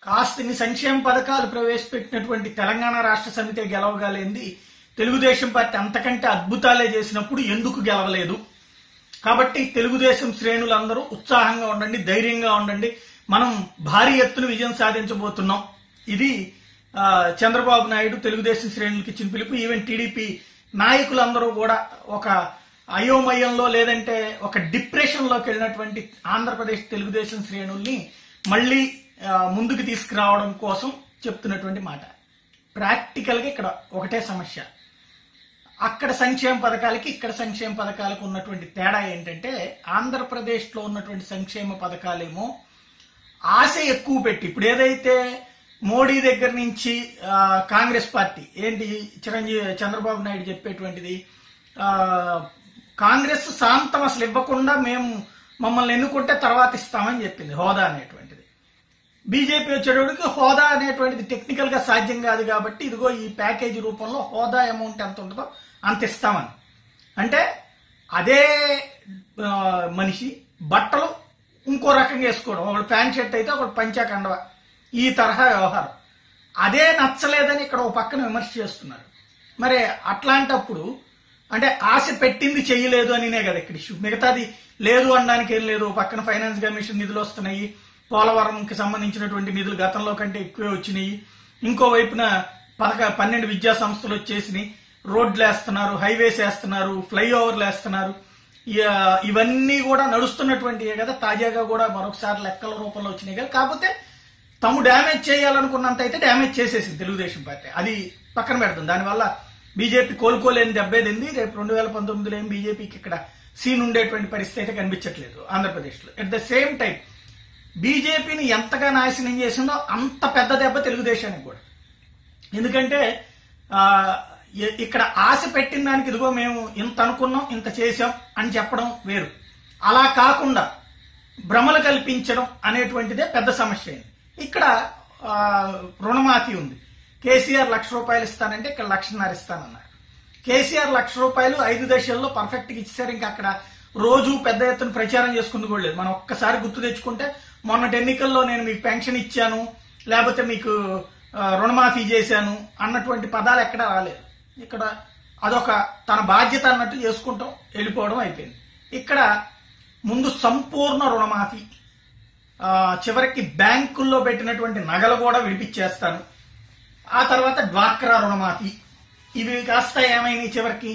కాస్త ఇన్ని సంక్షేమ పథకాలు ప్రవేశపెట్టినటువంటి తెలంగాణ రాష్ట్ర సమితి గెలవగలిగింది తెలుగుదేశం పార్టీ అంతకంటే అద్భుతాలే చేసినప్పుడు ఎందుకు గెలవలేదు కాబట్టి తెలుగుదేశం శ్రేణులందరూ ఉత్సాహంగా ఉండండి ధైర్యంగా ఉండండి మనం భారీ ఎత్తున విజయం సాధించబోతున్నాం ఇది ఆ, చంద్రబాబు నాయుడు తెలుగుదేశం శ్రేణులకు ఇచ్చిన పిలుపు ఈవెన్ టీడీపీ నాయకులందరూ కూడా ఒక అయోమయంలో లేదంటే ఒక డిప్రెషన్ లోకి వెళ్ళినటువంటి ఆంధ్రప్రదేశ్ తెలుగుదేశం శ్రేణుల్ని మళ్ళీ ఆ, ముందుకు తీసుకురావడం కోసం చెప్తున్నటువంటి మాట ప్రాక్టికల్ గా ఇక్కడ ఒకటే సమస్య అక్కడ సంక్షేమ పథకాలకి ఇక్కడ సంక్షేమ పథకాలకు ఉన్నటువంటి తేడా ఏంటంటే ఆంధ్రప్రదేశ్ లో ఉన్నటువంటి సంక్షేమ పథకాలేమో ఆశ ఎక్కువ పెట్టి ఇప్పుడు ఏదైతే మోడీ దగ్గర నుంచి ఆ, కాంగ్రెస్ పార్టీ ఏంటి చిరంజీవి చంద్రబాబు నాయుడు చెప్పేటువంటిది ఆ, కాంగ్రెస్ శాంతం అసలు ఇవ్వకుండా మేము మమ్మల్ని ఎన్నుకుంటే తర్వాత ఇస్తామని చెప్పింది హోదా అనేటువంటిది బీజేపీ వచ్చేటప్పటికి హోదా అనేటువంటిది టెక్నికల్ గా సాధ్యం కాదు కాబట్టి ఇదిగో ఈ ప్యాకేజీ రూపంలో హోదా అమౌంట్ ఎంత ఉంటుందో అంత ఇస్తామని అంటే అదే ఆ, మనిషి బట్టలు ఇంకో రకంగా వేసుకోవడం ఒకడు ప్యాంట్ షర్ట్ అయితే ఒకడు పంచా కండవ ఈ తరహా వ్యవహారం అదే నచ్చలేదని ఇక్కడ ఒక పక్కన విమర్శ చేస్తున్నారు మరి అట్లాంటప్పుడు అంటే ఆశ పెట్టింది చెయ్యలేదు అనినే కదా ఇక్కడ ఇష్యూ మిగతాది లేదు అనడానికి ఏం లేదు ఓ పక్కన ఫైనాన్స్ కమిషన్ నిధులు వస్తున్నాయి పోలవరంకి సంబంధించినటువంటి నిధులు గతంలో కంటే ఎక్కువే వచ్చినాయి ఇంకో వైపున పదక పన్నెండు విద్యా సంస్థలు వచ్చేసినాయి రోడ్లు వేస్తున్నారు హైవేస్ వేస్తున్నారు ఫ్లైఓవర్లు వేస్తున్నారు ఇక ఇవన్నీ కూడా నడుస్తున్నటువంటివే కదా తాజాగా కూడా మరొకసారి లెక్కల రూపంలో వచ్చినాయి కదా కాకపోతే తాము డ్యామేజ్ చేయాలనుకున్నంత అయితే డ్యామేజ్ చేసేసింది తెలుగుదేశం పార్టీ అది పక్కన పెడుతుంది దానివల్ల బీజేపీ కోలుకోలేని దెబ్బేదింది రేపు రెండు వేల పంతొమ్మిదిలో ఏం బీజేపీకి ఇక్కడ సీన్ ఉండేటువంటి పరిస్థితి అయితే కనిపించట్లేదు ఆంధ్రప్రదేశ్లో ఎట్ ద సేమ్ టైం బీజేపీని ఎంతగా నాశనం చేసిందో అంత పెద్ద దెబ్బ తెలుగుదేశానికి కూడా ఎందుకంటే ఆ, ఇ- ఇక్కడ ఆశ పెట్టిన దానికి ఇదిగో మేము ఇంత అనుకున్నాం ఇంత చేశాం అని చెప్పడం వేరు అలా కాకుండా భ్రమలు కల్పించడం అనేటువంటిదే పెద్ద సమస్య అయింది ఇక్కడ ఆ, రుణమాఫీ ఉంది కేసీఆర్ లక్ష రూపాయలు ఇస్తానంటే ఇక్కడ లక్షన్నర ఇస్తానన్నారు కేసీఆర్ లక్ష రూపాయలు ఐదు దశల్లో పర్ఫెక్ట్ గా ఇచ్చారు ఇంకా అక్కడ రోజు పెద్ద ఎత్తున ప్రచారం చేసుకుంది కూడా లేదు మనం ఒక్కసారి గుర్తు తెచ్చుకుంటే మొన్నటి ఎన్నికల్లో నేను మీకు పెన్షన్ ఇచ్చాను లేకపోతే మీకు ఆ, రుణమాఫీ చేశాను అన్నటువంటి పదాలు ఎక్కడా రాలేదు ఇక్కడ అదొక తన బాధ్యత అన్నట్టు చేసుకుంటాం వెళ్ళిపోవడం అయిపోయింది ఇక్కడ ముందు సంపూర్ణ రుణమాఫీ ఆ, చివరికి బ్యాంకుల్లో పెట్టినటువంటి నగలు కూడా విడిపించేస్తాను ఆ తర్వాత డ్వాక్రా రుణమాఫీ ఇవి కాస్త ఏమైనాయి చివరికి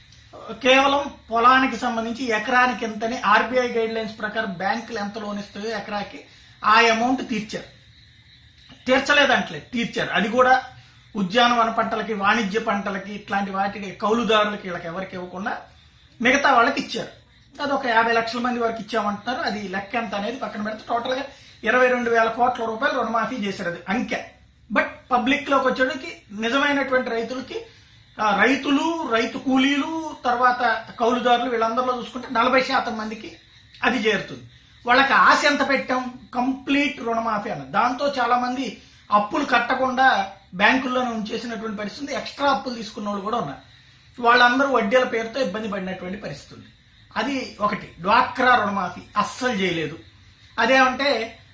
కేవలం పొలానికి సంబంధించి ఎకరానికి ఎంతని ఆర్బీఐ గైడ్ లైన్స్ ప్రకారం బ్యాంకులు ఎంత లోన్ ఇస్తాయో ఎకరాకి ఆ అమౌంట్ తీర్చారు తీర్చలేదంటలే తీర్చారు అది కూడా ఉద్యానవన పంటలకి వాణిజ్య పంటలకి ఇట్లాంటి వాటికి కౌలుదారులకి వీళ్ళకి ఎవరికి ఇవ్వకుండా మిగతా వాళ్ళకి ఇచ్చారు అది ఒక యాభై లక్షల మంది వరకు ఇచ్చామంటున్నారు అది లెక్క ఎంత అనేది పక్కన పెడితే టోటల్ గా ఇరవై రెండు వేల కోట్ల రూపాయలు రుణమాఫీ చేశారు అది అంకె బట్ పబ్లిక్ లోకి వచ్చేటికి నిజమైనటువంటి రైతులకి ఆ, రైతులు రైతు కూలీలు తర్వాత కౌలుదారులు వీళ్ళందరిలో చూసుకుంటే నలభై శాతం మందికి అది చేరుతుంది వాళ్ళకి ఆశ ఎంత పెట్టాం కంప్లీట్ రుణమాఫీ అన్న దాంతో చాలా మంది అప్పులు కట్టకుండా బ్యాంకుల్లోనే ఉంచేసినటువంటి పరిస్థితి ఉంది. ఎక్స్ట్రా అప్పులు తీసుకున్న వాళ్ళు కూడా ఉన్నారు వాళ్ళందరూ వడ్డీల పేరుతో ఇబ్బంది పడినటువంటి పరిస్థితి ఉంది అది ఒకటి డ్వాక్రా రుణమాఫీ అస్సలు చేయలేదు అదేమంటే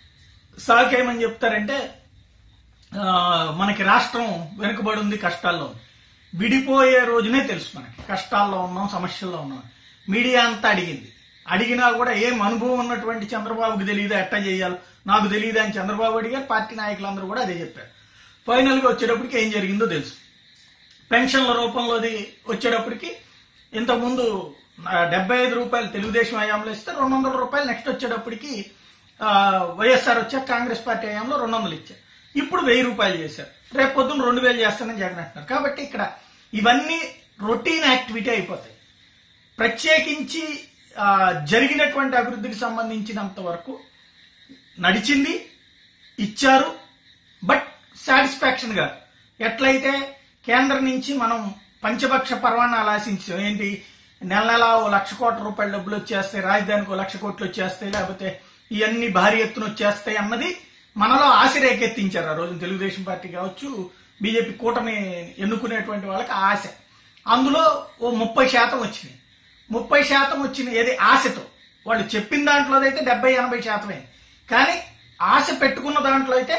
సాకేమని చెప్తారంటే ఆ, మనకి రాష్ట్రం వెనుకబడి ఉంది కష్టాల్లో ఉంది విడిపోయే రోజునే తెలుసు మనకి కష్టాల్లో ఉన్నాం సమస్యల్లో ఉన్నాం మీడియా అంతా అడిగింది అడిగినా కూడా ఏం అనుభవం ఉన్నటువంటి చంద్రబాబుకి తెలియదా ఎట్టా చేయాలి నాకు తెలియదు అని చంద్రబాబు అడిగారు పార్టీ నాయకులందరూ కూడా అదే చెప్పారు ఫైనల్ గా వచ్చేటప్పటికి ఏం జరిగిందో తెలుసు పెన్షన్ల రూపంలోది వచ్చేటప్పటికి ఇంతకుముందు డెబ్బై ఐదు రూపాయలు తెలుగుదేశం హయాంలో ఇస్తే రెండు వందల రూపాయలు నెక్స్ట్ వచ్చేటప్పటికి ఆ, వైఎస్ఆర్ వచ్చాక కాంగ్రెస్ పార్టీ హయాంలో రెండు వందలు ఇచ్చారు ఇప్పుడు వెయ్యి రూపాయలు చేశారు రేపు పొద్దున్న రెండు వేలు చేస్తానని జగన్ అంటున్నారు కాబట్టి ఇక్కడ ఇవన్నీ రొటీన్ యాక్టివిటీ అయిపోతాయి ప్రత్యేకించి ఆ, జరిగినటువంటి అభివృద్ధికి సంబంధించినంత వరకు నడిచింది ఇచ్చారు బట్ సాటిస్ఫాక్షన్ గా ఎట్లయితే కేంద్రం నుంచి మనం పంచపక్ష పర్వాణాలు ఆశించాం ఏంటి నెల నెల ఓ లక్ష కోట్ల రూపాయల డబ్బులు వచ్చేస్తాయి రాజధానికి ఓ లక్ష కోట్లు వచ్చేస్తాయి లేకపోతే ఇవన్నీ భారీ ఎత్తున వచ్చేస్తాయి అన్నది మనలో ఆశ రేకెత్తించారు ఆ రోజు తెలుగుదేశం పార్టీ కావచ్చు బీజేపీ కూటమి ఎన్నుకునేటువంటి వాళ్ళకి ఆశ అందులో ఓ ముప్పై శాతం వచ్చినాయి ముప్పై శాతం వచ్చిన ఏది ఆశతో వాళ్ళు చెప్పిన దాంట్లో అయితే డెబ్బై ఎనభై శాతమే కానీ ఆశ పెట్టుకున్న దాంట్లో అయితే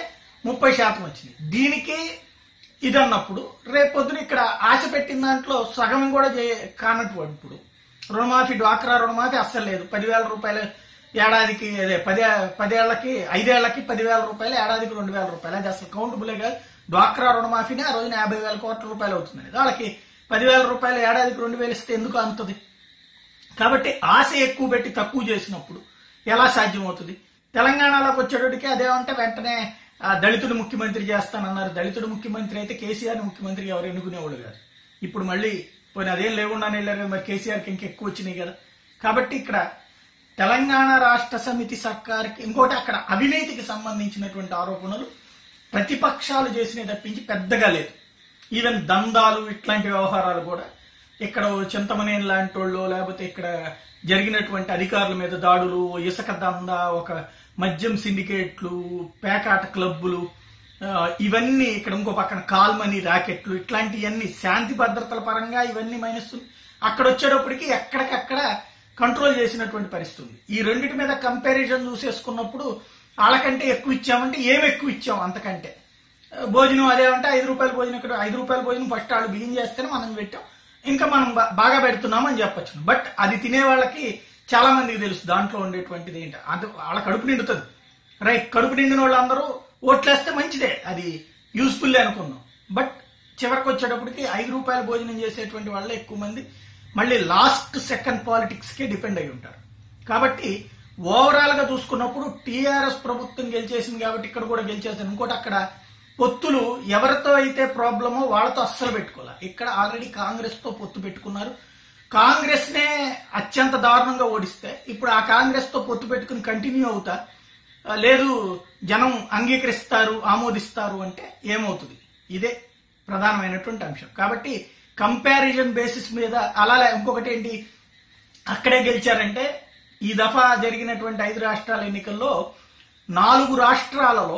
ముప్పై శాతం వచ్చింది దీనికి ఇది అన్నప్పుడు రేపొద్దున ఇక్కడ ఆశ పెట్టిన దాంట్లో సగం కూడా చే కానటువంటి ఇప్పుడు రుణమాఫీ డ్వాక్రా రుణమాఫీ అస్సలు లేదు పదివేల రూపాయలు ఏడాదికి అదే పది పదేళ్లకి ఐదేళ్లకి పదివేల రూపాయలు ఏడాదికి రెండు వేల రూపాయలు అది అసలు కౌంటబులే కాదు డ్వాక్రా రుణమాఫీని ఆ రోజున యాభై వేల కోట్ల రూపాయలు అవుతుంది వాళ్ళకి పదివేల రూపాయలు ఏడాదికి రెండు వేలు ఇస్తే ఎందుకు అంతది కాబట్టి ఆశ ఎక్కువ పెట్టి తక్కువ చేసినప్పుడు ఎలా సాధ్యమవుతుంది తెలంగాణలోకి వచ్చేటప్పటికి అదేమంటే వెంటనే ఆ, దళితుడు ముఖ్యమంత్రి చేస్తానన్నారు దళితుడు ముఖ్యమంత్రి అయితే కేసీఆర్ ముఖ్యమంత్రి ఎవరు ఎన్నుకునేవాడు కాదు ఇప్పుడు మళ్ళీ పోనీ అదేం లేకుండానే వెళ్ళారు కదా మరి కేసీఆర్కి ఇంకా ఎక్కువ వచ్చినాయి కదా కాబట్టి ఇక్కడ తెలంగాణ రాష్ట్ర సమితి సర్కార్కి ఇంకోటి అక్కడ అవినీతికి సంబంధించినటువంటి ఆరోపణలు ప్రతిపక్షాలు చేసినవి తప్పించి పెద్దగా లేదు ఈవెన్ దందాలు ఇట్లాంటి వ్యవహారాలు కూడా ఇక్కడ ఓ చింతమనేని లాంటి వాళ్ళు లేకపోతే ఇక్కడ జరిగినటువంటి అధికారుల మీద దాడులు ఇసుక దందా ఒక మద్యం సిండికేట్లు పేకాట క్లబ్బులు ఆ, ఇవన్నీ ఇక్కడ ఇంకో పక్కన కాల్మనీ రాకెట్లు ఇట్లాంటివన్నీ శాంతి భద్రతల పరంగా ఇవన్నీ మైనస్ అక్కడ వచ్చేటప్పటికి ఎక్కడికక్కడ కంట్రోల్ చేసినటువంటి పరిస్థితి ఉంది ఈ రెండింటి మీద కంపారిజన్ చూసేసుకున్నప్పుడు వాళ్ళకంటే ఎక్కువ ఇచ్చామంటే ఏం ఎక్కువ ఇచ్చాం అంతకంటే భోజనం అదే అంటే ఐదు రూపాయల భోజనం ఇక్కడ ఐదు రూపాయల భోజనం ఫస్ట్ వాళ్ళు బిగిన్ చేస్తేనే మనం పెట్టాం ఇంకా మనం బా- బాగా పెడుతున్నాం అని చెప్పొచ్చు బట్ అది తినే వాళ్ళకి చాలా మందికి తెలుసు దాంట్లో ఉండేటువంటిది ఏంటి అది వాళ్ళ కడుపు నిండుతుంది రైట్ కడుపు నిండిన వాళ్ళందరూ ఓట్లేస్తే మంచిదే అది యూస్ఫుల్ అనుకుందాం బట్ చివరికి వచ్చేటప్పటికి ఐదు రూపాయల భోజనం చేసేటువంటి వాళ్ళే ఎక్కువ మంది మళ్ళీ లాస్ట్ సెకండ్ పాలిటిక్స్ కే డిపెండ్ అయి ఉంటారు కాబట్టి ఓవరాల్ గా చూసుకున్నప్పుడు టీఆర్ఎస్ ప్రభుత్వం గెలిచేసింది కాబట్టి ఇక్కడ కూడా గెలిచేసింది ఇంకోటి అక్కడ పొత్తులు ఎవరితో అయితే ప్రాబ్లమో వాళ్ళతో అస్సలు పెట్టుకోవాలి ఇక్కడ ఆల్రెడీ కాంగ్రెస్ తో పొత్తు పెట్టుకున్నారు కాంగ్రెస్ నే అత్యంత దారుణంగా ఓడిస్తే ఇప్పుడు ఆ కాంగ్రెస్ తో పొత్తు పెట్టుకుని కంటిన్యూ అవుతా ఆ, లేదు జనం అంగీకరిస్తారు ఆమోదిస్తారు అంటే ఏమవుతుంది ఇదే ప్రధానమైనటువంటి అంశం కాబట్టి కంపారిజన్ బేసిస్ మీద అలా లే- ఇంకొకటి ఏంటి అక్కడే గెలిచారంటే ఈ దఫా జరిగినటువంటి ఐదు రాష్ట్రాల ఎన్నికల్లో నాలుగు రాష్ట్రాలలో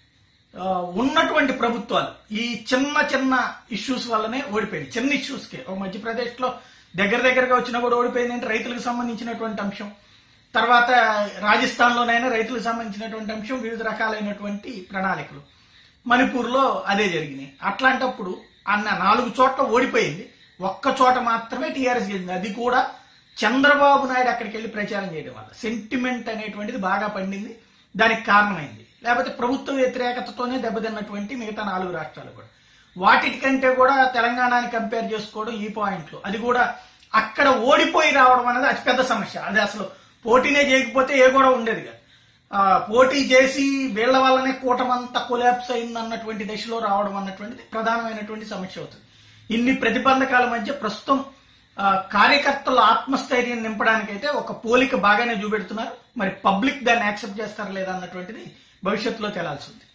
ఆ, ఉన్నటువంటి ప్రభుత్వాలు ఈ చిన్న చిన్న ఇష్యూస్ వల్లనే ఓడిపోయింది చిన్న ఇష్యూస్కే ఒక మధ్యప్రదేశ్ లో దగ్గర దగ్గరగా వచ్చినా కూడా ఓడిపోయింది అంటే రైతులకు సంబంధించినటువంటి అంశం తర్వాత రాజస్థాన్ లోనైనా రైతులకు సంబంధించినటువంటి అంశం వివిధ రకాలైనటువంటి ప్రణాళికలు మణిపూర్ లో అదే జరిగినాయి అట్లాంటప్పుడు అన్న నాలుగు చోట్ల ఓడిపోయింది ఒక్క చోట మాత్రమే టీఆర్ఎస్ గెలిచింది అది కూడా చంద్రబాబు నాయుడు అక్కడికి వెళ్ళి ప్రచారం చేయడం వల్ల సెంటిమెంట్ అనేటువంటిది బాగా పండింది దానికి కారణమైంది లేకపోతే ప్రభుత్వ వ్యతిరేకతతోనే దెబ్బతిన్నటువంటి మిగతా నాలుగు రాష్ట్రాలు కూడా వాటికంటే కూడా తెలంగాణని కంపేర్ చేసుకోవడం ఈ పాయింట్ లో అది కూడా అక్కడ ఓడిపోయి రావడం అనేది అతిపెద్ద సమస్య అది అసలు పోటీనే చేయకపోతే ఏ కూడా ఉండేది కాదు ఆ, పోటీ చేసి వీళ్ల వల్లనే కూటమంతా కొలాప్స్ అయింది అన్నటువంటి దశలో రావడం అన్నటువంటిది ప్రధానమైనటువంటి సమస్య అవుతుంది ఇన్ని ప్రతిబంధకాల మధ్య ప్రస్తుతం ఆ, కార్యకర్తల ఆత్మస్థైర్యం నింపడానికైతే ఒక పోలిక బాగానే చూపెడుతున్నారు మరి పబ్లిక్ దాన్ని యాక్సెప్ట్ చేస్తారా లేదా అన్నటువంటిది భవిష్యత్తులో తేలాల్సి ఉంది